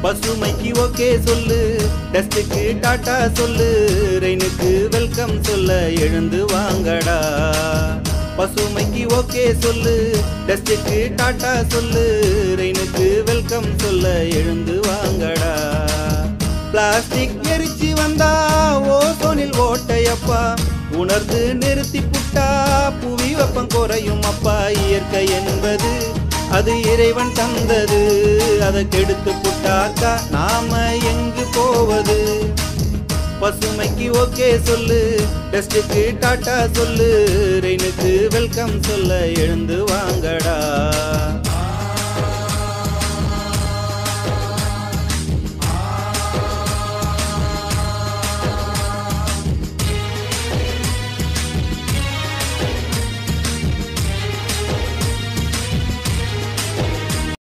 பசுமைக்கு okay சொல்லு டஸ்டுக்கு tata சொல்லு ரெயினுக்கு welcome சொல்ல எழுந்து வாங்கடா பசுமைக்கு ஓகே சொல்லு டஸ்டுக்கு டாட்டா சொல்லு ரெயினுக்கு வெல்கம் சொல்ல எழுந்து வாங்கடா பிளாஸ்டிக் எரிச்சு வந்தா ஓசோனில் ஓட்டையப்பா உணர்ந்து நிறுத்தி புட்டா புவி வெப்பம் குறையும் அப்பா இயற்கை என்பது அது இறைவன் தந்தது அதை கெடுத்து புட்டாக்கா நாம எங்கு போவது பசுமைக்கு ஓகே சொல்லு டெஸ்டுக்கு டாட்டா சொல்லு ரெயினுக்கு வெல்கம் சொல்ல எழுந்து வாங்கடா